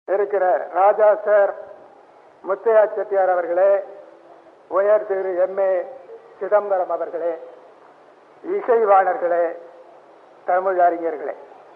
இருக்கிற ராஜா சார் முத்தையா செட்டியார் அவர்களே உயர் திரு எம் ஏ சிதம்பரம் அவர்களே இசைவாணர்களே தமிழ் அறிஞர்களே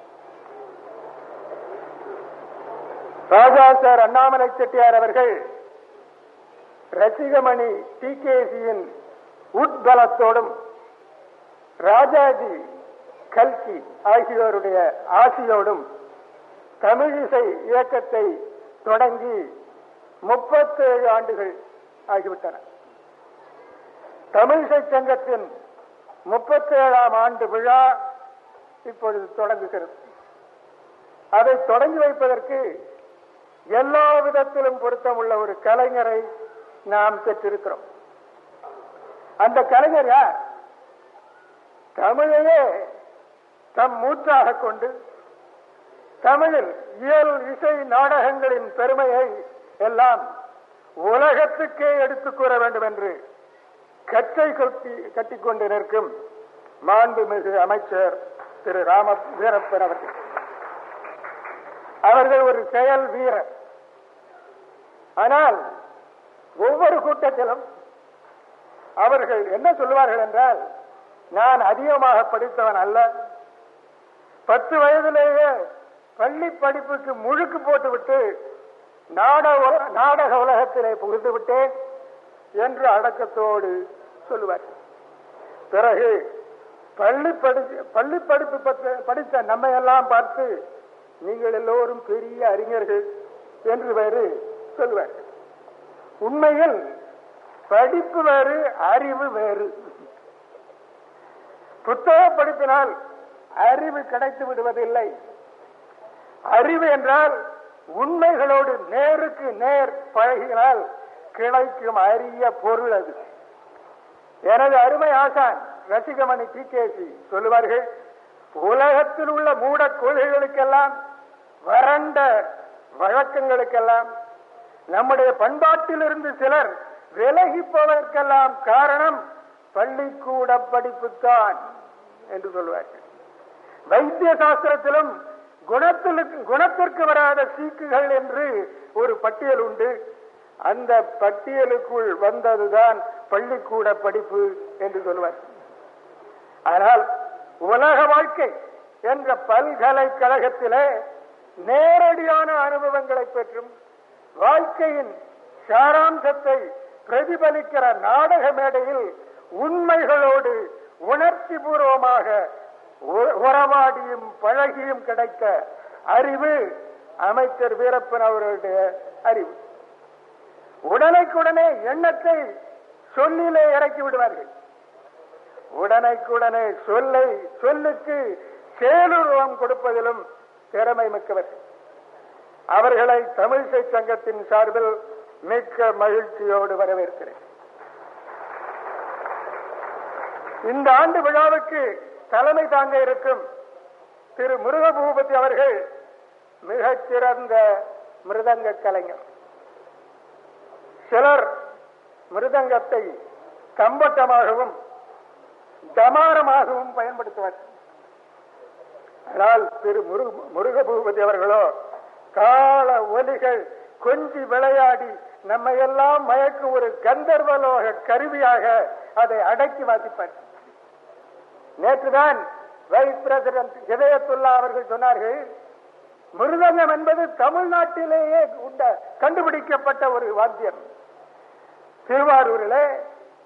ராஜா சார் அண்ணாமலை செட்டியார் அவர்கள் ரசிகமணி டி கேசியின் உட்பலத்தோடும் ராஜாஜி கல்கி ஆகியோருடைய ஆசியோடும் தமிழிசை இயக்கத்தை தொடங்கி முப்பத்தேழு ஆண்டுகள் ஆகிவிட்டன தமிழிசை சங்கத்தின் முப்பத்தேழாம் ஆண்டு விழா இப்பொழுது தொடங்குகிறது அதை தொடங்கி வைப்பதற்கு எல்லா விதத்திலும் பொருத்தமுள்ள ஒரு கலைஞரை நாம் பெற்றிருக்கிறோம் அந்த கலைஞர் யார் தமிழையே தம் மூச்சாக கொண்டு தமிழில் இயல் இசை நாடகங்களின் பெருமையை எல்லாம் உலகத்துக்கே எடுத்துக் கூற வேண்டும் என்று கச்சை கட்டி கட்டிக்கொண்டு நிற்கும் மாண்புமிகு அமைச்சர் திரு ராம வீரப்பன் அவர்கள் அவர்கள் ஒரு செயல் வீரர் ஆனால் ஒவ்வொரு கூட்டத்திலும் அவர்கள் என்ன சொல்லுவார்கள் என்றால் நான் அதிகமாக படித்தவன் அல்ல பத்து வயதிலேயே பள்ளி படிப்புக்கு முழுக்கு போட்டுவிட்டு நாடக நாடக உலகத்திலே புகுந்து விட்டேன் என்று அடக்கத்தோடு சொல்லுவார் பிறகு பள்ளி படி பள்ளி படிப்பு பற்ற- படித்த நம்மை எல்லாம் பார்த்து நீங்கள் எல்லோரும் பெரிய அறிஞர்கள் என்று வேறு சொல்லுவார் உண்மையில் படிப்பு வேறு அறிவு வேறு புத்தக படிப்பினால் அறிவு கிடைத்து விடுவதில்லை அறிவு என்றால் உண்மைகளோடு நேருக்கு நேர் பழகினால் கிடைக்கும் அரிய பொருள் அது எனது அருமை ஆசான் ரசிகமணி டி கேசி சொல்லுவார்கள் உலகத்தில் உள்ள மூட கொள்கைகளுக்கெல்லாம் வறண்ட வழக்கங்களுக்கெல்லாம் நம்முடைய பண்பாட்டிலிருந்து சிலர் விலகி போவதற்கெல்லாம் காரணம் பள்ளிக்கூட படிப்புத்தான் என்று சொல்வார்கள் வைத்திய சாஸ்திரத்திலும் குணத்திற்கு குணத்திற்கு வராத சீக்குகள் என்று ஒரு பட்டியல் உண்டு அந்த பட்டியலுக்குள் வந்ததுதான் பள்ளிக்கூட படிப்பு என்று சொல்வார் ஆனால் உலக வாழ்க்கை என்ற பல்கலைக்கழகத்திலே நேரடியான அனுபவங்களை பெற்றும் வாழ்க்கையின் சாராம்சத்தை பிரதிபலிக்கிற நாடக மேடையில் உண்மைகளோடு உணர்ச்சி பூர்வமாக உ- உறவாடியும் பழகியும் கிடைத்த அறிவு அமைச்சர் வீரப்பன் அவர்களுடைய அறிவு உடனைக்குடனே எண்ணத்தை சொல்லிலே இறக்கி விடுவார்கள் உடனைக்குடனே சொல்லை சொல்லுக்கு செயலுருவம் கொடுப்பதிலும் திறமை மிக்கவர்கள் அவர்களை தமிழிசை சங்கத்தின் சார்பில் மிக்க மகிழ்ச்சியோடு வரவேற்கிறேன் இந்த ஆண்டு விழாவுக்கு தலைமை தாங்க இருக்கும் திரு முருகபூபதி அவர்கள் மிகச்சிறந்த மிருதங்க கலைஞர் சிலர் மிருதங்கத்தை கம்பட்டமாகவும் டமாரமாகவும் பயன்படுத்துவார் ஆனால் திரு முருக முருகபூபதி அவர்களோ கால ஒலிகள் கொஞ்சி விளையாடி நம்மை எல்லாம் மயக்கும் ஒரு கந்தர்வலோக கருவியாக அதை அடக்கி வாசிப்பார் நேற்றுதான் வைஸ் பிரசிடென்ட் இதயத்துல்லா அவர்கள் சொன்னார்கள் மிருதங்கம் என்பது தமிழ்நாட்டிலேயே உண்ட கண்டுபிடிக்கப்பட்ட ஒரு வாத்தியம் திருவாரூரிலே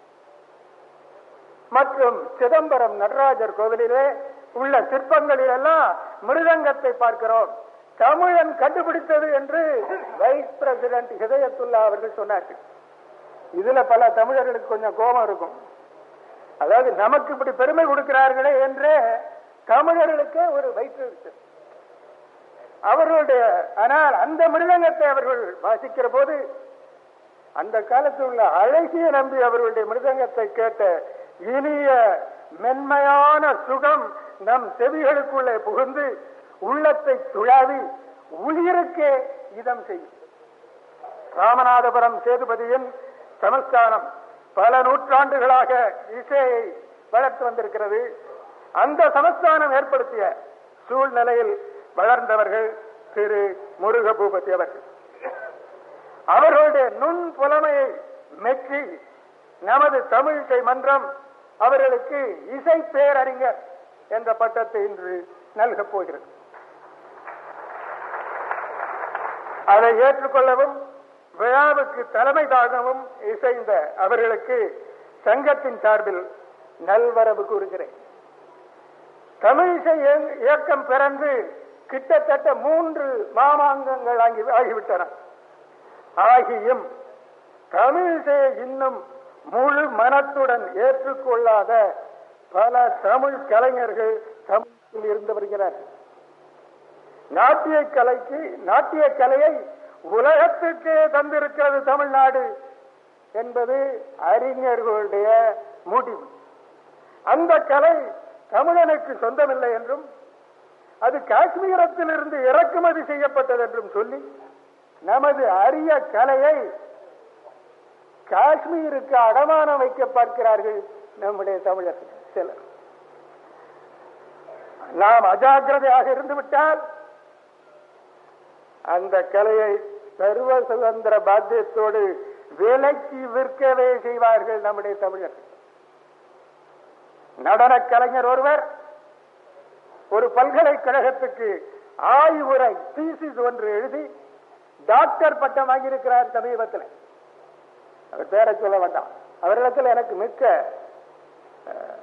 மற்றும் சிதம்பரம் நடராஜர் கோவிலிலே உள்ள சிற்பங்களில் எல்லாம் மிருதங்கத்தை பார்க்கிறோம் தமிழன் கண்டுபிடித்தது என்று வைஸ் பிரசிடென்ட் ஹிதயத்துல்லா அவர்கள் சொன்னார்கள் இதுல பல தமிழர்களுக்கு கொஞ்சம் கோபம் இருக்கும் அதாவது நமக்கு இப்படி பெருமை கொடுக்கிறார்களே என்றே தமிழர்களுக்கே ஒரு வயிற்று இருக்கு அவர்களுடைய ஆனால் அந்த மிருதங்கத்தை அவர்கள் வாசிக்கிற போது அந்த காலத்தில் உள்ள அழகிய நம்பி அவர்களுடைய மிருதங்கத்தை கேட்ட இனிய மென்மையான சுகம் நம் செவிகளுக்குள்ளே புகுந்து உள்ளத்தை துழாவி உயிருக்கு இதம் செய்யும் ராமநாதபுரம் சேதுபதியின் சமஸ்தானம் பல நூற்றாண்டுகளாக இசையை வளர்த்து வந்திருக்கிறது அந்த சமஸ்தானம் ஏற்படுத்திய சூழ்நிலையில் வளர்ந்தவர்கள் திரு முருக பூபதி அவர்கள் அவர்களுடைய நுண் புலமையை மெச்சி நமது தமிழிசை மன்றம் அவர்களுக்கு இசை பேரறிஞர் என்ற பட்டத்தை இன்று நல்கப் போகிறது அதை ஏற்றுக்கொள்ளவும் விழாவுக்கு தலைமை தாங்கவும் இசைந்த அவர்களுக்கு சங்கத்தின் சார்பில் நல்வரவு கூறுகிறேன் தமிழிசை இய- இயக்கம் பிறந்து கிட்டத்தட்ட மூன்று மாமாங்கங்கள் ஆகி ஆகிவிட்டன ஆகியும் தமிழிசையை இன்னும் முழு மனத்துடன் ஏற்றுக்கொள்ளாத பல தமிழ் கலைஞர்கள் தமிழில் இருந்து வருகிறார்கள் நாட்டிய கலைக்கு நாட்டிய கலையை உலகத்துக்கே தந்திருக்கிறது தமிழ்நாடு என்பது அறிஞர்களுடைய முடிவு அந்த கலை தமிழனுக்கு சொந்தமில்லை என்றும் அது காஷ்மீரத்திலிருந்து இறக்குமதி செய்யப்பட்டது என்றும் சொல்லி நமது அரிய கலையை காஷ்மீருக்கு அடமானம் வைக்க பார்க்கிறார்கள் நம்முடைய தமிழர்கள் சிலர் நாம் அஜாக்கிரதையாக இருந்துவிட்டால் அந்த கலையை சர்வ சுதந்திர பாத்தியத்தோடு விலைக்கு விற்கவே செய்வார்கள் நம்முடைய தமிழர்கள் நடன கலைஞர் ஒருவர் ஒரு பல்கலைக்கழகத்துக்கு ஆய்வுரை தீசிஸ் ஒன்று எழுதி டாக்டர் பட்டம் வாங்கியிருக்கிறார் சமீபத்தில் அவர் பேரை சொல்ல வேண்டாம் அவரிடத்தில் எனக்கு மிக்க அஹ்,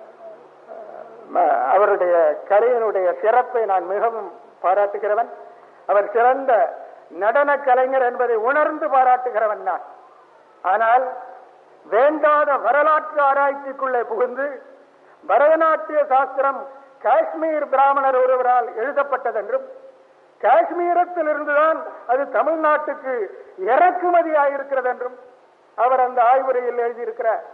ம- அவருடைய கலையினுடைய சிறப்பை நான் மிகவும் பாராட்டுகிறவன் அவர் சிறந்த நடன கலைஞர் என்பதை உணர்ந்து பாராட்டுகிறவன் நான் ஆனால் வேண்டாத வரலாற்று ஆராய்ச்சிக்குள்ளே புகுந்து பரதநாட்டிய சாஸ்திரம் காஷ்மீர் பிராமணர் ஒருவரால் எழுதப்பட்டதென்றும் காஷ்மீரத்தில் இருந்துதான் அது தமிழ்நாட்டுக்கு இறக்குமதியாயிருக்கிறது என்றும் அவர் அந்த ஆய்வுரையில் எழுதியிருக்கிறார்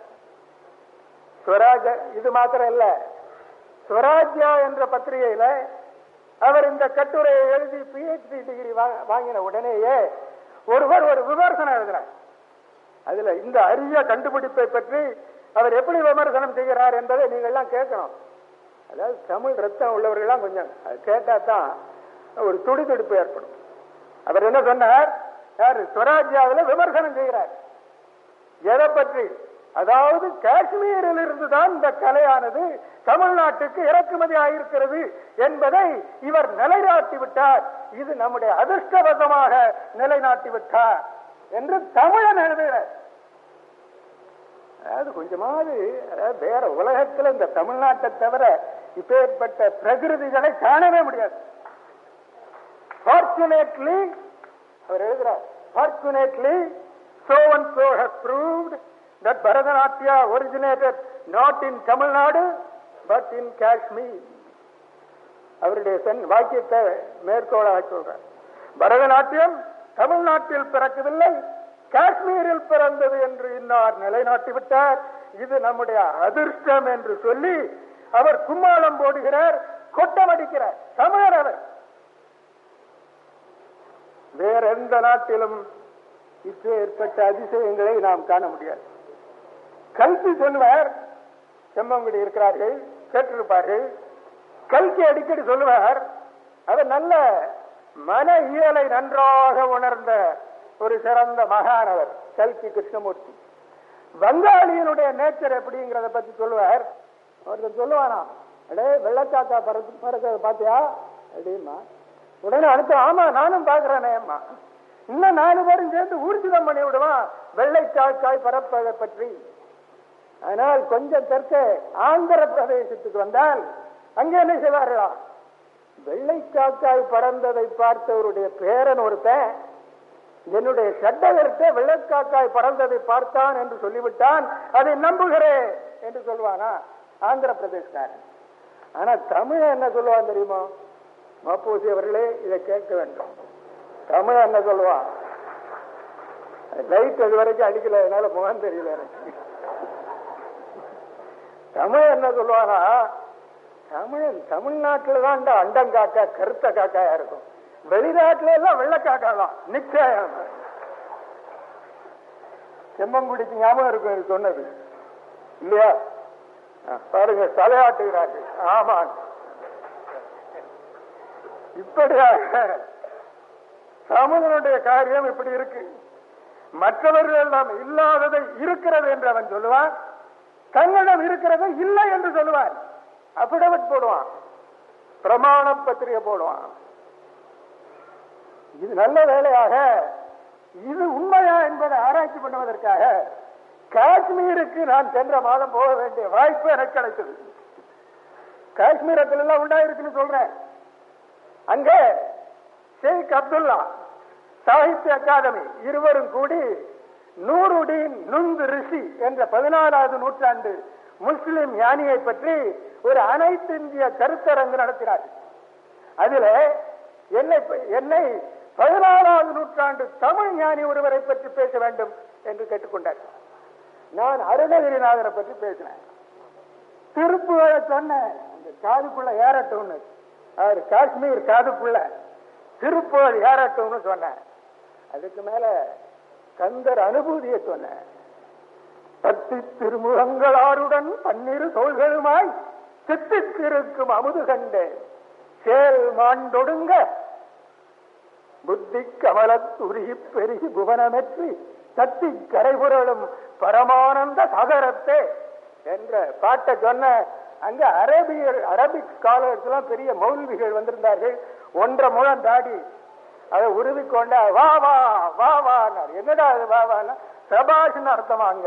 ஸ்வராஜ இது மாத்திரம் இல்ல ஸ்வராஜ்யா என்ற பத்திரிகையில அவர் இந்த கட்டுரையை எழுதி பிஹெச்டி டிகிரி வாங்கின உடனேயே ஒருவர் ஒரு விமர்சனம் எழுதினார் அதுல இந்த அரிய கண்டுபிடிப்பை பற்றி அவர் எப்படி விமர்சனம் செய்கிறார் என்பதை நீங்க எல்லாம் கேட்கணும் அதாவது தமிழ் ரத்தம் உள்ளவர்கள்லாம் கொஞ்சம் அது கேட்டா தான் ஒரு துடிதுடிப்பு ஏற்படும் அவர் என்ன சொன்னார் யார் ஸ்வராஜ்யாவில் விமர்சனம் செய்கிறார் எதை பற்றி அதாவது காஷ்மீரில் இருந்துதான் இந்த கலையானது தமிழ்நாட்டுக்கு இறக்குமதி ஆயிருக்கிறது என்பதை இவர் நிலைநாட்டி விட்டார் இது நம்முடைய அதிர்ஷ்டவசமாக நிலைநாட்டி விட்டார் என்று தமிழன் எழுதுகிறார் அதாவது கொஞ்சமாவது அதாவது வேற உலகத்துல இந்த தமிழ்நாட்டை தவிர இப்பேற்பட்ட பிரகிருதிகளை காணவே முடியாது ஃபார்ச்சுனேட்லி அவர் எழுதுறார் fortunately so and so has proved that Bharatanatyam originated not in Tamil Nadu but in Kashmir. அவருடைய சென் வாக்கியத்தை மேற்கோளாக சொல்றார் பரதநாட்டியம் தமிழ்நாட்டில் பிறக்கவில்லை காஷ்மீரில் பிறந்தது என்று இன்னார் நிலைநாட்டி விட்டார் இது நம்முடைய அதிர்ஷ்டம் என்று சொல்லி அவர் கும்மாளம் போடுகிறார் கொட்டமடிக்கிறார் தமிழர் அவர் வேற எந்த நாட்டிலும் இப்பேற்பட்ட அதிசயங்களை நாம் காண முடியாது கல்வி சொல்லுவார் செம்மங்குடி இருக்கிறார்கள் கேட்டிருப்பார்கள் கல்கி அடிக்கடி சொல்லுவார் அவர் நல்ல மன இயலை நன்றாக உணர்ந்த ஒரு சிறந்த மகானவர் கல்கி கிருஷ்ணமூர்த்தி வங்காளியினுடைய நேச்சர் எப்படிங்கிறத பத்தி சொல்லுவார் ஒருத்தர் சொல்லுவானா அடே வெள்ளக்காக்கா பறந்து பறக்கிறத பாத்தியா அப்படிமா உடனே அடுத்து ஆமா நானும் பாக்குறேனே அம்மா இன்னும் நாலு பேரும் சேர்ந்து ஊர்ஜிதம் பண்ணி விடுவான் வெள்ளை காக்காய் பறப்பதை பற்றி ஆனால் கொஞ்சம் தெற்கே ஆந்திர பிரதேசத்துக்கு வந்தால் அங்கே என்ன செய்வார்களா வெள்ளை காக்காய் பறந்ததை பார்த்தவருடைய பேரன் ஒருத்தன் என்னுடைய சட்டகர்த்தே வெள்ளைக்காக்காய் பறந்ததை பார்த்தான் என்று சொல்லிவிட்டான் அதை நம்புகிறேன் என்று சொல்வானா ஆந்திர பிரதேஷ்காரன் ஆனா தமிழ் என்ன சொல்லுவான் தெரியுமா மாப்பூசி அவர்களே இதை கேட்க வேண்டும் தமிழ் என்ன சொல்லுவான் லைட் அது வரைக்கும் அடிக்கல அதனால முகம் தெரியல எனக்கு தமிழ் என்ன சொல்லுவானா தமிழன் தமிழ்நாட்டில் தான்டா அண்டம் காக்கா கருத்த காக்காயா இருக்கும் வெளிநாட்டுல எல்லாம் வெள்ளை காக்கா தான் நிச்சயம் செம்மங்குடிக்கு ஞாபகம் இருக்கும் இது சொன்னது இல்லையா ஆ, பாருங்க தலையாட்டுகிறார்கள் ஆமா இப்படியாக தமிழனுடைய காரியம் இப்படி இருக்கு மற்றவர்கள் எல்லாம் இல்லாததை இருக்கிறது என்று அவன் சொல்லுவான் தன்னிடம் இருக்கிறது இல்லை என்று சொல்லுவான் அபிடவிட் போடுவான் பிரமாண பத்திரிகை போடுவான் இது நல்ல வேலையாக இது உண்மையா என்பதை ஆராய்ச்சி பண்ணுவதற்காக காஷ்மீருக்கு நான் சென்ற மாதம் போக வேண்டிய வாய்ப்பு எனக்கு கிடைத்தது காஷ்மீரத்தில் எல்லாம் உண்டாயிருக்குன்னு சொல்றேன் அங்க ஷேக் அப்துல்லா சாகித்ய அகாதமி இருவரும் கூடி நூருடீன் நுந்து ரிஷி என்ற பதினாலாவது நூற்றாண்டு முஸ்லிம் ஞானியை பற்றி ஒரு அனைத்து இந்திய கருத்தரங்கு நடத்தினார்கள் அதுல என்னை என்னை பதினாலாவது நூற்றாண்டு தமிழ் ஞானி ஒருவரை பற்றி பேச வேண்டும் என்று கேட்டுக்கொண்டார் நான் அருணகிரிநாதரை பற்றி பேசினேன் திருப்புகழ சொன்னேன் அந்த காதுக்குள்ள ஏறட்டும்னு அவர் காஷ்மீர் காதுக்குள்ள திருப்புகழ் ஏறட்டும்னு சொன்னேன் அதுக்கு மேல கந்தர் அனுபூதியை சொன்னேன் பத்தி திருமுகங்களாருடன் பன்னிரு தோள்களுமாய் சித்தித்திருக்கும் அமுது கண்டேன் சேல் மாண்டொடுங்க புத்தி கமலத்துருகி பெருகி புவனமெற்றி தத்தி கரைபுரளும் பரமானந்த சாகரத்தே என்ற பாட்டை சொன்ன அங்க அரபியர் அரபிக் ஸ்காலர்ஸ் எல்லாம் பெரிய மௌல்விகள் வந்திருந்தார்கள் ஒன்றரை முழம் தாடி அதை உருவிக்கொண்ட வா வா வா வா என்னடா அது வா வான்னா சபாஷ்னு அர்த்தமா அங்க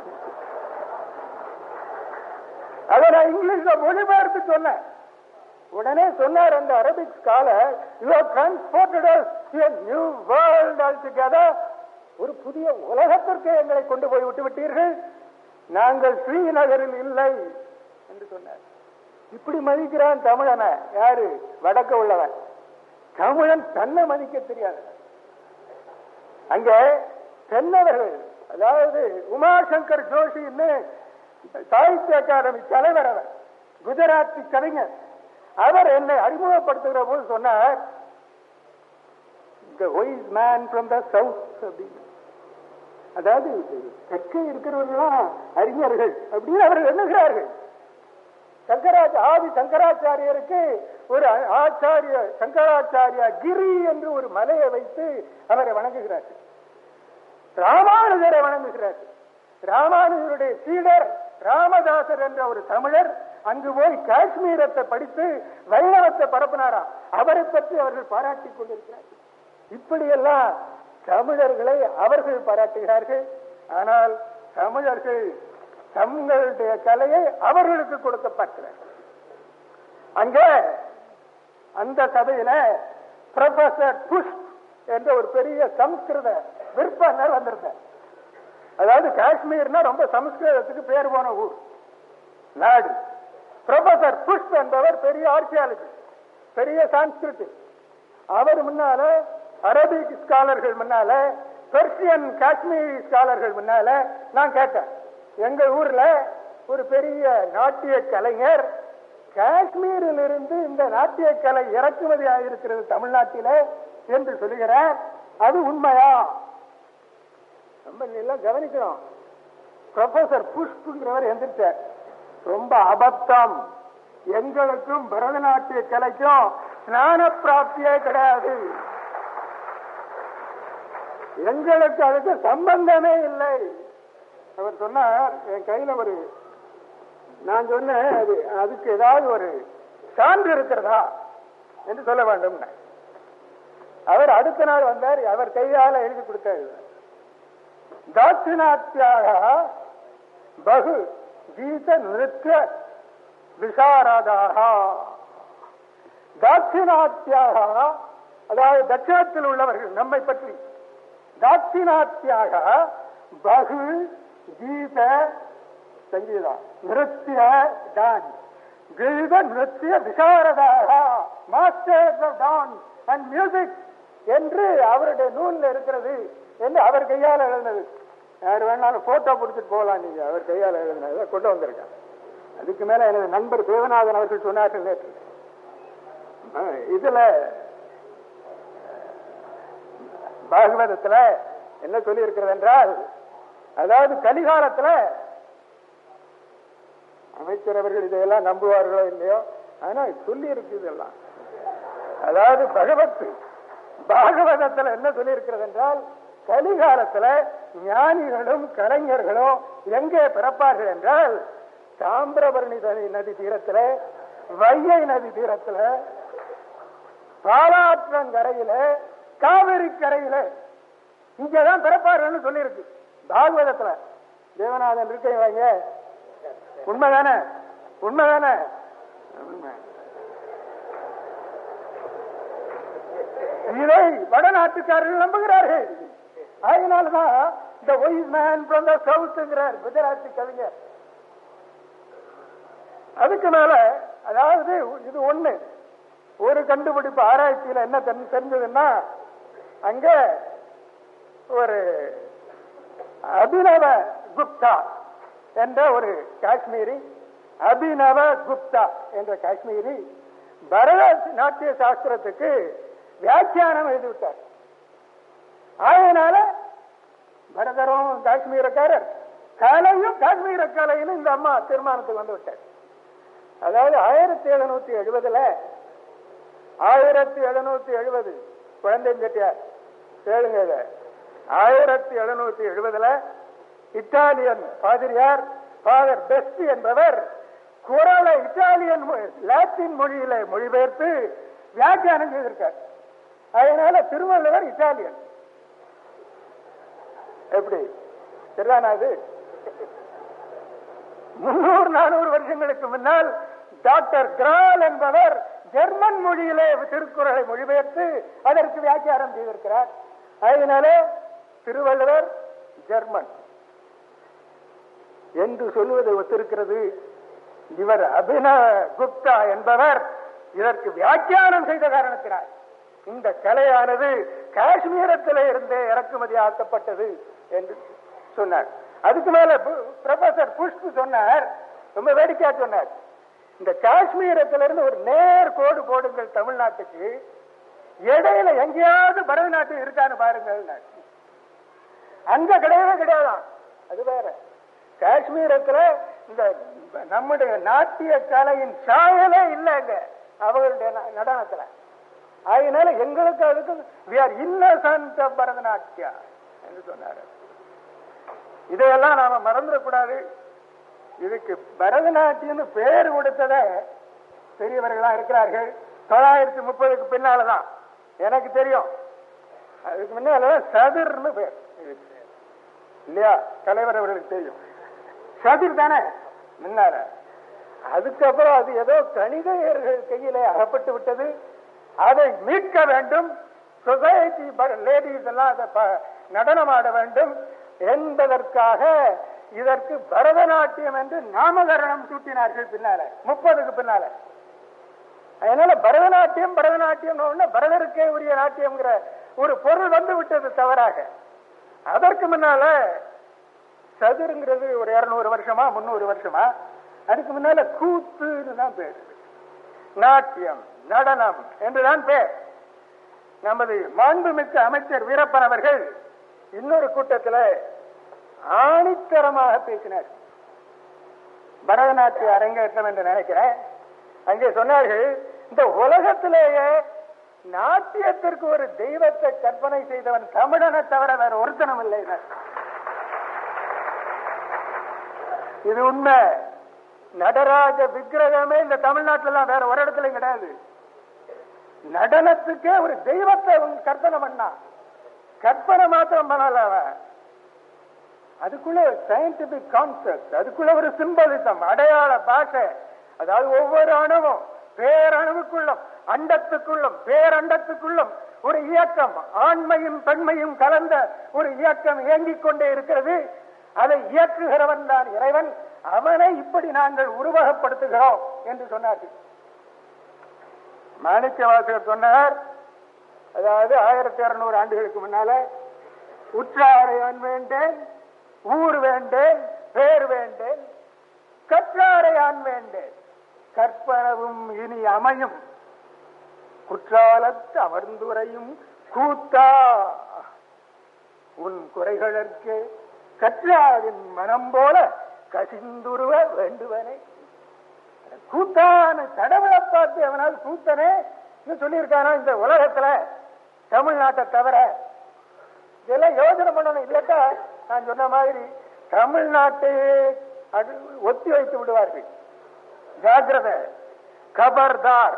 அதை நான் இங்கிலீஷ்ல மொழிபெயர்த்து சொன்னேன் உடனே சொன்னார் அந்த Arabic scholar you are transported new world all together ஒரு புதிய உலகத்திற்கு எங்களை கொண்டு போய் விட்டு விட்டீர்கள் நாங்கள் ஸ்ரீநகரில் இல்லை என்று சொன்னார் இப்படி மதிக்கிறான் தமிழனை யாரு வடக்க உள்ளவன் தமிழன் தன்னை மதிக்க தெரியாது அங்க தென்னவர்கள் அதாவது உமாசங்கர் ஜோஷின்னு சாகித்ய அகாடமி தலைவர் அவர் குஜராத்தி கவிஞர் அவர் என்னை அறிமுகப்படுத்துகிற போது சொன்னார் the wise man from the south அப்படின்னு அதாவது தெற்கே இருக்கிறவர்களாம் அறிஞர்கள் அப்படின்னு அவர்கள் எண்ணுகிறார்கள் சங்கராச்ச ஆதி சங்கராச்சாரியருக்கு ஒரு ஆச்சாரிய சங்கராச்சாரியா கிரி என்று ஒரு மலையை வைத்து அவரை வணங்குகிறார்கள் ராமானுஜரை வணங்குகிறார்கள் ராமானுஜருடைய சீடர் ராமதாசர் என்ற ஒரு தமிழர் அங்கு போய் காஷ்மீரத்தை படித்து வைணவத்தை பரப்பினாராம் அவரை பற்றி அவர்கள் பாராட்டிக் கொண்டிருக்கிறார்கள் இப்படியெல்லாம் தமிழர்களை அவர்கள் பாராட்டுகிறார்கள் ஆனால் தமிழர்கள் தங்களுடைய கலையை அவர்களுக்கு கொடுக்க பார்க்கிறார்கள் அங்க அந்த சபையில ப்ரொஃபசர் புஷ் என்ற ஒரு பெரிய சம்ஸ்கிருத விற்பனர் வந்திருந்தார் அதாவது காஷ்மீர்னா ரொம்ப சமஸ்கிருதத்துக்கு பேர் போன ஊர் நாடு ப்ரொஃபசர் புஷ் என்பவர் பெரிய ஆர்கியாலஜிஸ்ட் பெரிய சான்ஸ்கிருதி அவர் முன்னால அரபிக் ஸ்காலர்கள் முன்னால பெர்சியன் காஷ்மீரி ஸ்காலர்கள் முன்னால நான் கேட்டேன் எங்க ஊர்ல ஒரு பெரிய நாட்டிய கலைஞர் காஷ்மீரில் இருந்து இந்த நாட்டிய கலை இறக்குமதி ஆகியிருக்கிறது தமிழ்நாட்டில என்று சொல்லுகிறார் அது உண்மையா ரொம்ப எல்லாம் கவனிக்கணும் ப்ரொஃபசர் புஷ்புங்கிறவர் எந்திரிச்சார் ரொம்ப அபத்தம் எங்களுக்கும் பரதநாட்டிய கலைக்கும் ஸ்நான பிராப்தியே கிடையாது எங்களுக்கு அதுக்கு சம்பந்தமே இல்லை அவர் சொன்னார் என் கையில ஒரு நான் சொன்னேன் அது அதுக்கு ஏதாவது ஒரு சான்று இருக்கிறதா என்று சொல்ல வேண்டும் அவர் அடுத்த நாள் வந்தார் அவர் கையால எழுதி கொடுத்தார் தாட்சிணாத்தியாக பகு கீத நிருத்திய விசாரதாக தாட்சிணாத்தியாக அதாவது தட்சிணத்தில் உள்ளவர்கள் நம்மை பற்றி தாட்சிணாத்தியாக பகு கீத சங்கீதம் நிருத்திய டான்ஸ் கீத நிருத்திய விசாரதாக masters of dance and music என்று அவருடைய நூல்ல இருக்கிறது என்று அவர் கையால் எழுதினது யார் வேணாலும் போட்டோ பிடிச்சிட்டு போகலாம் நீங்க அவர் கையால் எழுதினதை கொண்டு வந்திருக்காங்க அதுக்கு மேல எனது நண்பர் தேவநாதன் அவர்கள் சொன்னார்கள் நேற்று அஹ் இதுல பாகவதத்துல என்ன சொல்லி இருக்கிறது என்றால் அதாவது கலிகாலத்துல அமைச்சர் அவர்கள் இதையெல்லாம் நம்புவார்களோ இல்லையோ ஆனா சொல்லி இருக்கு இதெல்லாம் அதாவது பகவத் பாகவதத்துல என்ன சொல்லியிருக்கிறது என்றால் கலிகாலத்துல ஞானிகளும் கலைஞர்களும் எங்கே பிறப்பார்கள் என்றால் தாமிரபரணி நதி- நதி தீரத்துல வைகை நதி தீரத்துல பாலாற்றங்கரையில காவிரி கரையில இங்கதான் பிறப்பார்கள்னு சொல்லியிருக்கு பாகவதத்துல தேவநாதன் இருக்கேன் வைங்க உண்மைதானே உண்மைதானே உண்மை இதை வடநாட்டுக்காரர்கள் நம்புகிறார்கள் அதனாலதான் இந்த ஒய்ஸ் மேன் ஃப்ரம் த சவுத்ங்கிறார் குஜராத்தி கவிஞர் அதுக்கு மேல அதாவது இது ஒண்ணு ஒரு கண்டுபிடிப்பு ஆராய்ச்சியில என்ன தெரி- தெரிஞ்சதுன்னா அங்க ஒரு அபினவ குப்தா என்ற ஒரு காஷ்மீரி அபினவ குப்தா என்ற காஷ்மீரி பரத நாட்டிய சாஸ்திரத்துக்கு வியாக்கியானம் எழுதிவிட்டார் அதனால பரதரும் காஷ்மீரக்காரர் கலையும் காஷ்மீர கலையும் இந்த அம்மா தீர்மானத்துக்கு வந்து விட்டார் அதாவது ஆயிரத்தி எழுநூத்தி எழுபதுல ஆயிரத்தி எழுநூத்தி எழுபது குழந்தை செட்டியார் கேளுங்க இத ஆயிரத்தி எழுநூத்தி எழுபதுல இத்தாலியன் பாதிரியார் ஃபாதர் பெஸ்ட் என்பவர் குரலை இத்தாலியன் மொ- லாத்தின் மொழியில மொழிபெயர்த்து வியாக்கியானம் செய்திருக்கார் அதனால திருவள்ளுவர் இத்தாலியன் எப்படி சரிதானா அது முன்னூறு நானூறு வருஷங்களுக்கு முன்னால் டாக்டர் கிரால் என்பவர் ஜெர்மன் மொழியிலே திருக்குறளை மொழிபெயர்த்து அதற்கு வியாக்கியானம் செய்திருக்கிறார் அதனால திருவள்ளுவர் ஜெர்மன் என்று சொல்லுவதை ஒத்திருக்கிறது இவர் அபினவ குப்தா என்பவர் இதற்கு வியாக்கியானம் செய்த காரணத்தினார் இந்த கலையானது காஷ்மீரத்திலே இருந்தே இறக்குமதி ஆக்கப்பட்டது என்று சொன்னார் அதுக்கு மேல ப்ரொஃபசர் புஷ்பு சொன்னார் ரொம்ப வேடிக்கையா சொன்னார் இந்த காஷ்மீரத்திலிருந்து ஒரு நேர் கோடு போடுங்கள் தமிழ்நாட்டுக்கு இடையில எங்கேயாவது பரதநாட்டியம் இருக்கான்னு பாருங்கள் அங்க கிடையவே கிடையாதான் அது வேற காஷ்மீரத்துல இந்த நம்முடைய நாட்டிய கலையின் சாயலே இல்லைங்க அவர்களுடைய ந- நடனத்துல அதனால எங்களுக்கு அதுக்கு வி ஆர் இன்னசென்ட் பரதநாட்டியா என்று சொன்னாரு இதையெல்லாம் நாம மறந்துடக்கூடாது இதுக்கு பரதநாட்டியம் பேர் கொடுத்தத பெரியவர்களா இருக்கிறார்கள் தொள்ளாயிரத்தி முப்பதுக்கு பின்னாலதான் எனக்கு தெரியும் அதுக்கு முன்னாலதான் சதுர்னு பேர் இதுக்கு. இல்லையா தலைவர் அவர்களுக்கு தெரியும் சதுர் தானே முன்னால அதுக்கப்புறம் அது ஏதோ கணிதர்கள் கையிலே அகப்பட்டு விட்டது அதை மீட்க வேண்டும் சொசைட்டி லேடிஸ் எல்லாம் அதை ப- நடனமாட வேண்டும் என்பதற்காக இதற்கு பரதநாட்டியம் என்று நாமகரணம் சூட்டினார்கள் பின்னால முப்பதுக்கு பின்னால அதனால பரதநாட்டியம் பரதநாட்டியம் பரதருக்கே உரிய நாட்டியம்ங்கிற ஒரு பொருள் வந்து விட்டது தவறாக அதற்கு முன்னால சதுருங்கிறது ஒரு இருநூறு வருஷமா முன்னூறு வருஷமா அதுக்கு முன்னால கூத்துன்னு தான் பேர் நாட்டியம் நடனம் என்றுதான் பேர் நமது மாண்புமிக்க அமைச்சர் வீரப்பன் அவர்கள் இன்னொரு கூட்டத்தில் ஆணித்தரமாக பேசினார் பரதநாட்டிய அரங்கேற்றம் என்று நினைக்கிறேன் அங்கே சொன்னார்கள் இந்த உலகத்திலேயே நாட்டியத்திற்கு ஒரு தெய்வத்தை கற்பனை செய்தவன் தமிழனை தவிர வேற ஒருத்தனம் இல்லை இது உண்மை நடராஜ விக்கிரகமே இந்த தமிழ்நாட்டுல வேற ஒரு இடத்துலயும் கிடையாது நடனத்துக்கே ஒரு தெய்வத்தை அவன் கற்பனை பண்ணா கற்பனை மாத்திரம் பண்ணல அவன் அதுக்குள்ள சயின்டிபிக் கான்செப்ட் அதுக்குள்ள ஒரு சிம்பலிசம் அடையாள பாஷை அதாவது ஒவ்வொரு அணுவும் பேரணுவுக்குள்ளும் அண்டத்துக்குள்ளும் பேரண்டத்துக்குள்ளும் ஒரு இயக்கம் ஆண்மையும் பெண்மையும் கலந்த ஒரு இயக்கம் இயங்கிக் கொண்டே இருக்கிறது அதை இயக்குகிறவன் தான் இறைவன் அவனை இப்படி நாங்கள் உருவகப்படுத்துகிறோம் என்று சொன்னார்கள் மாணிக்க வாசகர் சொன்னார் அதாவது ஆயிரத்தி இருநூறு ஆண்டுகளுக்கு முன்னால உற்றாரையான் வேண்டேன் ஊர் வேண்டேன் பேர் வேண்டேன் கற்றாரையான் வேண்டேன் கற்பனவும் இனி அமையும் குற்றாலத்து அமர்ந்துரையும் கூத்தா உன் குறைகளற்கு கற்றாவின் மனம் போல கசிந்துருவ வேண்டுவனே கூத்தான கடவுளை பார்த்து அவனால் கூத்தனே சொல்லியிருக்கானோ இந்த உலகத்துல தமிழ்நாட்டை தவிர இதெல்லாம் யோசனை பண்ணணும் இல்லட்டா நான் சொன்ன மாதிரி தமிழ்நாட்டையே அது ஒத்தி வைத்து விடுவார்கள் ஜாக்கிரதை கபர்தார்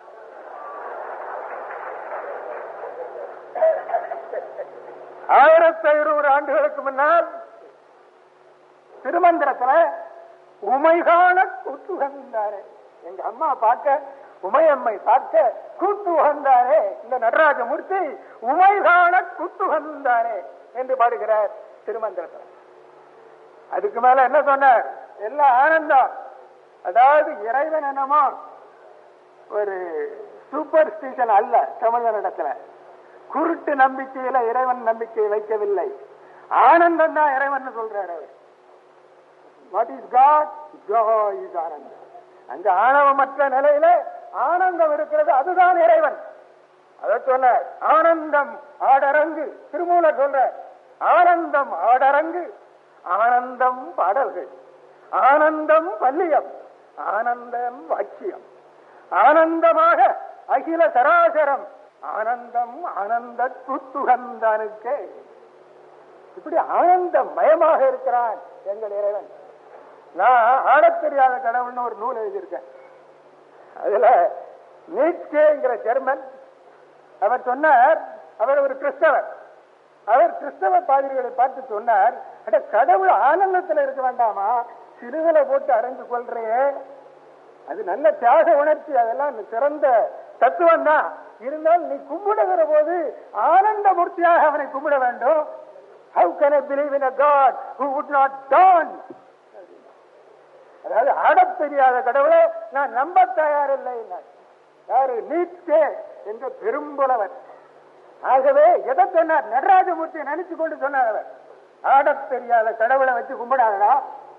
ஆயிரத்தி ஐநூறு ஆண்டுகளுக்கு முன்னால் திருமந்திரத்துல உமைகான கூத்து உகந்தாரே எங்க அம்மா பார்க்க உமையம்மை பார்க்க கூத்து உகந்தாரே இந்த நடராஜமூர்த்தி உமைகான கூத்து உகந்தாரே என்று பாடுகிறார் திருமந்திரத்தில் அதுக்கு மேல என்ன சொன்னார் எல்லாம் ஆனந்தம் அதாவது இறைவன் என்னமோ ஒரு சூப்பர் ஸ்டிஷன் அல்ல தமிழனிடத்துல குருட்டு நம்பிக்கையில இறைவன் நம்பிக்கை வைக்கவில்லை ஆனந்தம் தான் இறைவன் சொல்றாரு அவர் வாட் இஸ் காட் இஸ் ஆனந்தம் அங்க ஆணவமற்ற நிலையில ஆனந்தம் இருக்கிறது அதுதான் இறைவன் அதை சொல்ல ஆனந்தம் ஆடரங்கு திருமூலர் சொல்ற ஆனந்தம் ஆடரங்கு ஆனந்தம் பாடல்கள் ஆனந்தம் பல்லியம் ஆனந்தம் வாக்கியம் ஆனந்தமாக அகில சராசரம் ஆனந்தம் ஆனந்த குத்துகந்தானுக்கே இப்படி ஆனந்தம் மயமாக இருக்கிறான் எங்கள் இறைவன் நான் ஆடத் தெரியாத கடவுள்னு ஒரு நூல் எழுதியிருக்கேன் அதுல நீட்கேங்கிற ஜெர்மன் அவர் சொன்னார் அவர் ஒரு கிறிஸ்தவர் அவர் கிறிஸ்தவ பாதிரிகளை பார்த்து சொன்னார் அட கடவுள் ஆனந்தத்தில் இருக்க வேண்டாமா சிறுதலை போட்டு அடைஞ்சு கொள்றையே அது நல்ல தியாக உணர்ச்சி அதெல்லாம் சிறந்த தத்துவம் தான் இருந்தால் நீ கும்பிடுகிற போது ஆனந்த மூர்த்தியாக அவனை கும்பிட வேண்டும் how can I believe in a God who would not dance அதாவது ஆடத் தெரியாத கடவுளை நான் நம்ப தயாரில்லை யாரு நீட்கே என்ற பெரும்புலவர் ஆகவே எதை சொன்னார் நடராஜமூர்த்தியை நினைச்சு கொண்டு சொன்னார் அவர் ஆடத் தெரியாத கடவுளை வச்சு கும்பிடாதடா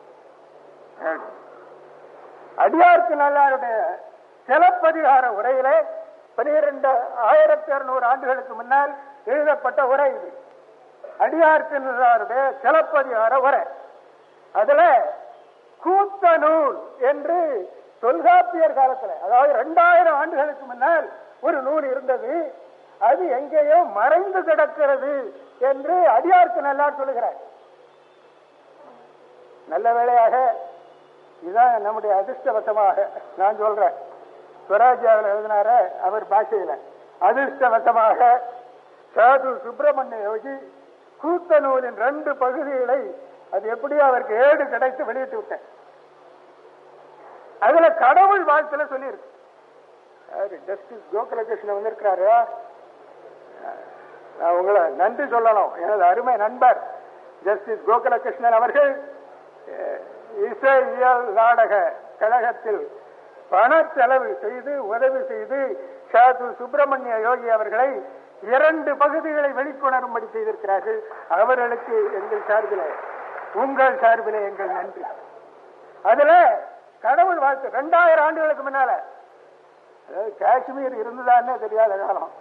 அடியார்க்கு நல்லாருடைய சிலப்பதிகார உரையிலே பனிரெண்டு ஆயிரத்தி இருநூறு ஆண்டுகளுக்கு முன்னால் எழுதப்பட்ட உரை இது அடியார்க்கு நல்லாருடைய சிலப்பதிகார உரை அதுல கூத்த நூல் என்று தொல்காப்பியர் காலத்துல அதாவது இரண்டாயிரம் ஆண்டுகளுக்கு முன்னால் ஒரு நூல் இருந்தது அது எங்கேயோ மறைந்து கிடக்கிறது என்று அடியார்க்கு நல்லா சொல்லுகிறார் நல்ல வேளையாக இதுதான் நம்முடைய அதிர்ஷ்டவசமாக நான் சொல்றேன் ஸ்வராஜ்யாவில் எழுதினார அவர் பாஷையில அதிர்ஷ்டவசமாக சாது சுப்பிரமணிய யோகி கூத்த நூலின் ரெண்டு பகுதிகளை அது எப்படியோ அவருக்கு ஏடு கிடைத்து வெளியிட்டு விட்டேன் அதுல கடவுள் வாழ்த்துல சொல்லியிருக்கு ஜஸ்டிஸ் கோகுலகிருஷ்ணன் வந்திருக்கிறாரு நான் உங்களை நன்றி சொல்லணும் எனது அருமை நண்பர் ஜஸ்டிஸ் கோகுலகிருஷ்ணன் அவர்கள் இசை இயல் நாடக கழகத்தில் பண செலவு செய்து உதவி செய்து சாது சுப்பிரமணிய யோகி அவர்களை இரண்டு பகுதிகளை வெளிக்கொணரும்படி செய்திருக்கிறார்கள் அவர்களுக்கு எங்கள் சார்பிலே உங்கள் சார்பிலே எங்கள் நன்றி அதுல கடவுள் வாழ்த்து ரெண்டாயிரம் ஆண்டுகளுக்கு முன்னால அதாவது காஷ்மீர் இருந்ததான்னே தெரியாத காலம்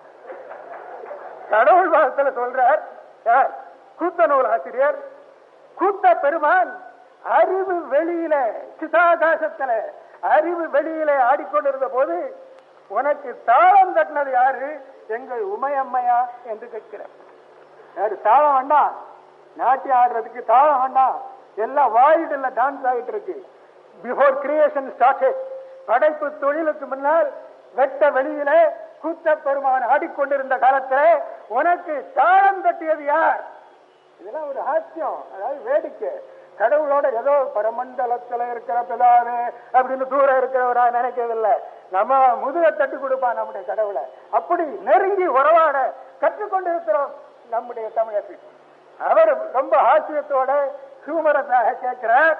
கடவுள் வாழ்த்துல சொல்றார் யார் கூத்த நூல் ஆசிரியர் கூத்த பெருமான் அறிவு வெளியில சிதாகாசத்துல அறிவு வெளியில ஆடிக்கொண்டிருந்த போது உனக்கு தாளம் தட்டினது யாரு எங்கள் உமையம்மையா என்று கேட்கிறார் யாரு தாளம் வேண்டாம் நாட்டியம் ஆடுறதுக்கு தாளம் வேண்டாம் எல்லாம் வாயிடுல டான்ஸ் ஆகிட்டு இருக்கு பிஃபோர் கிரியேஷன் ஸ்டார்டட் படைப்பு தொழிலுக்கு முன்னால் வெட்ட வெளியில கூத்த பெருமான் ஆடிக்கொண்டிருந்த காலத்துல உனக்கு தாளம் தட்டியது யார் இதெல்லாம் ஒரு ஹாஸ்யம் அதாவது வேடிக்கை கடவுளோட ஏதோ பரமண்டலத்துல இருக்கிற பிதாவே அப்படின்னு தூரம் இருக்கிறவரா நினைக்கிறதில்ல நம்ம முதுக தட்டு கொடுப்பா நம்முடைய கடவுளை அப்படி நெருங்கி உறவாட கற்றுக்கொண்டிருக்கிறோம் நம்முடைய தமிழர்கள் அவர் ரொம்ப ஹாஸ்யத்தோட ஹியூமரஸாக கேட்கிறார்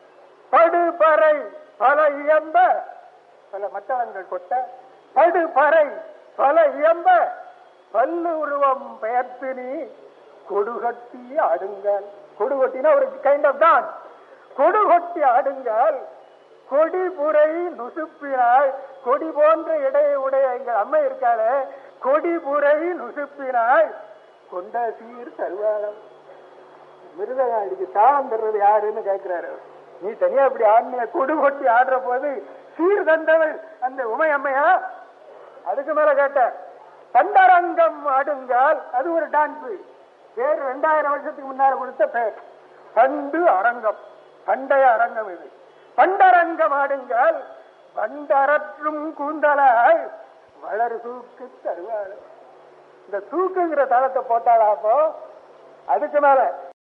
படுபறை பல இயம்ப பல மத்தளங்கள் கொட்ட படுபறை பல இயம்ப பல்லு உருவம் பெயர்த்து நீ கொடுகட்டி ஆடுங்கள் கொடுகொட்டினா ஒரு கைண்ட் ஆஃப் டான்ஸ் கொடுகொட்டி ஆடுங்கள் கொடிபுரை நுசுப்பினாய் கொடி போன்ற இடையை உடைய எங்கள் அம்மை இருக்காளே கொடிபுரை நுசுப்பினாய் கொண்ட சீர் தருவாளம் மிருதகாடிக்கு தாளம் தர்றது யாருன்னு கேட்கிறாரு நீ தனியா இப்படி ஆடின கொடு கொட்டி ஆடுற போது சீர் தந்தவள் அந்த உமை அம்மையா அதுக்கு மேல கேட்ட பண்டரங்கம் ஆடுங்கால் அது ஒரு டான்ஸ் பேர் ரெண்டாயிரம் வருஷத்துக்கு முன்னால கொடுத்த பேர் பண்டு அரங்கம் பண்டைய அரங்கம் இது பண்டரங்கம் ஆடுங்கால் பண்டரற்றும் கூந்தலாய் வளர் தூக்கு தருவாள் இந்த தூக்குங்கிற தளத்தை போட்டாளா அப்போ அதுக்கு மேல